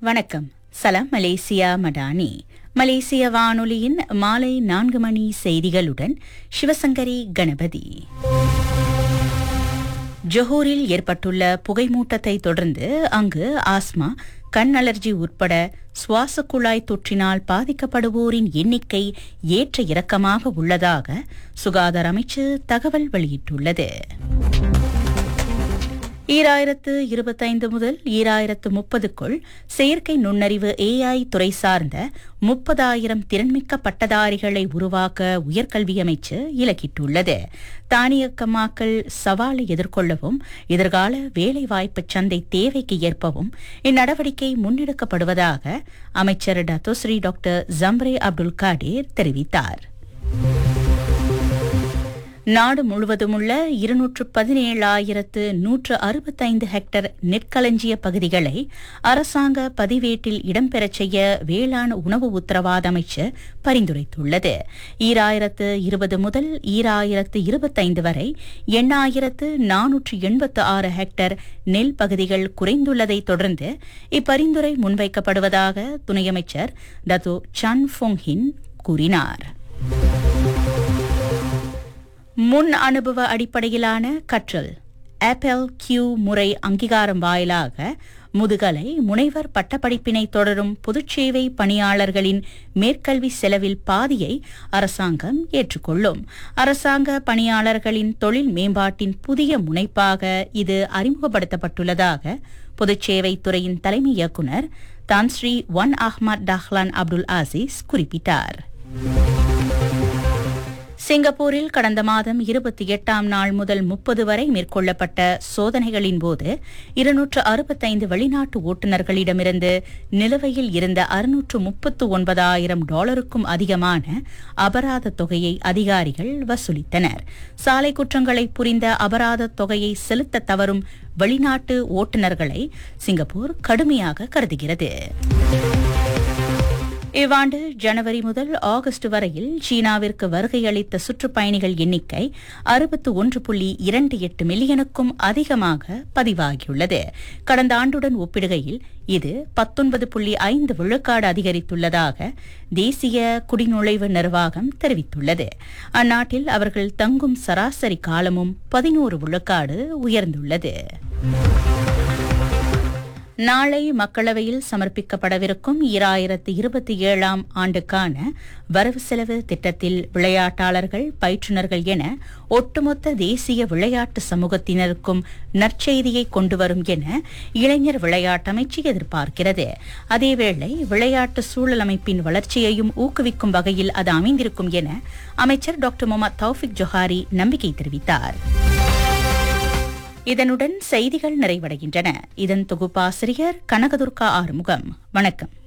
வணக்கம் சலாம் மலேசியா மடானி மலேசிய வானொலியின் மாலை நான்கு மணி செய்திகளுடன் சிவசங்கரி கணபதி ஜொஹூரில் ஏற்பட்டுள்ள புகைமூட்டத்தை தொடர்ந்து அங்கு ஆஸ்மா கண் அலர்ஜி உட்பட சுவாச குழாய் தொற்றினால் பாதிக்கப்படுவோரின் எண்ணிக்கை ஏற்ற இறக்கமாக உள்ளதாக சுகாதார அமைச்சு தகவல் வெளியிட்டுள்ளது ஈராயிரத்து இருபத்தைந்து முதல் ஈராயிரத்து முப்பதுக்குள் செயற்கை நுண்ணறிவு ஏஐ துறை சார்ந்த முப்பதாயிரம் திறன்மிக்க பட்டதாரிகளை உருவாக்க உயர்கல்வி அமைச்சு இலக்கிட்டுள்ளது தானியக்கமாக்கல் சவாலை எதிர்கொள்ளவும் எதிர்கால வேலைவாய்ப்பு சந்தை தேவைக்கு ஏற்பவும் இந்நடவடிக்கை முன்னெடுக்கப்படுவதாக அமைச்சர் Datuk Seri doctor Zambry Abdul Kadir தெரிவித்தார் நாடு முழுவதுமுள்ள இருநூற்று பதினேழாயிரத்து நூற்று அறுபத்தைந்து ஹெக்டர் நெற்களஞ்சிய பகுதிகளை அரசாங்க பதிவேட்டில் இடம்பெறச் செய்ய வேளாண் உணவு உத்தரவாத அமைச்சு பரிந்துரைத்துள்ளது ஈராயிரத்து இருபது முதல் ஈராயிரத்து இருபத்தைந்து வரை எண்ணாயிரத்து நானூற்று எண்பத்து ஆறு ஹெக்டர் நெல் பகுதிகள் குறைந்துள்ளதை தொடர்ந்து இப்பரிந்துரை முன்வைக்கப்படுவதாக துணை அமைச்சர் டத்தோ சன் ஃபோங்ஹின் கூறினார் முன் அனுபவ அடிப்படையிலான கற்றல் ஆப்பிள் கியூ முறை அங்கீகாரம் வாயிலாக முதுகலை முனைவர் பட்டப்படிப்பினை தொடரும் பொதுச்சேவை பணியாளர்களின் மேற்கல்வி செலவில் பாதியை அரசாங்கம் ஏற்றுக்கொள்ளும் அரசாங்க பணியாளர்களின் தொழில் மேம்பாட்டின் புதிய முனைப்பாக இது அறிமுகப்படுத்தப்பட்டுள்ளதாக பொதுச்சேவை துறையின் தலைமை இயக்குநர் Tan Sri Wan Ahmad Dahlan Abdul Aziz குறிப்பிட்டார் சிங்கப்பூரில் கடந்த மாதம் இருபத்தி எட்டாம் நாள் முதல் முப்பது வரை மேற்கொள்ளப்பட்ட சோதனைகளின் போது இருநூற்று அறுபத்தைந்து வெளிநாட்டு ஓட்டுநர்களிடமிருந்து நிலுவையில் இருந்த அறுநூற்று முப்பத்து ஒன்பதாயிரம் டாலருக்கும் அதிகமான அபராத தொகையை அதிகாரிகள் வசூலித்தனர் சாலை குற்றங்களை புரிந்த அபராத தொகையை செலுத்த தவறும் வெளிநாட்டு ஓட்டுநர்களை சிங்கப்பூர் கடுமையாக கருதுகிறது இவ்வாண்டு ஜனவரி முதல் ஆகஸ்ட் வரையில் சீனாவிற்கு வருகை அளித்த சுற்றுப்பயணிகள் எண்ணிக்கை அறுபத்து ஒன்று புள்ளி இரண்டு எட்டு மில்லியனுக்கும் அதிகமாக பதிவாகியுள்ளது கடந்த ஆண்டுடன் ஒப்பிடுகையில் இது பத்தொன்பது புள்ளி ஐந்து விழுக்காடு அதிகரித்துள்ளதாக தேசிய குடிநுழைவு நிர்வாகம் தெரிவித்துள்ளது அந்நாட்டில் அவர்கள் தங்கும் சராசரி காலமும் பதினோரு விழுக்காடு உயர்ந்துள்ளது நாளை மக்களவையில் சமர்ப்பிக்கப்படவிருக்கும் ஈராயிரத்து இருபத்தி ஏழாம் ஆண்டுக்கான வரவு செலவு திட்டத்தில் விளையாட்டாளர்கள் பயிற்றுநர்கள் என ஒட்டுமொத்த தேசிய விளையாட்டு சமூகத்தினருக்கும் நற்செய்தியை கொண்டுவரும் என இளைஞர் விளையாட்டு அமைச்சு எதிர்பார்க்கிறது அதேவேளை விளையாட்டு சூழல் அமைப்பின் வளர்ச்சியையும் ஊக்குவிக்கும் வகையில் அது அமைந்திருக்கும் என அமைச்சர் டாக்டர் முகமது தௌஃபிக் ஜொஹாரி நம்பிக்கை தெரிவித்தார் இதனுடன் செய்திகள் நிறைவடைகின்றன இதன் தொகுப்பாசிரியர் கனகதுர்கா ஆறுமுகம் வணக்கம்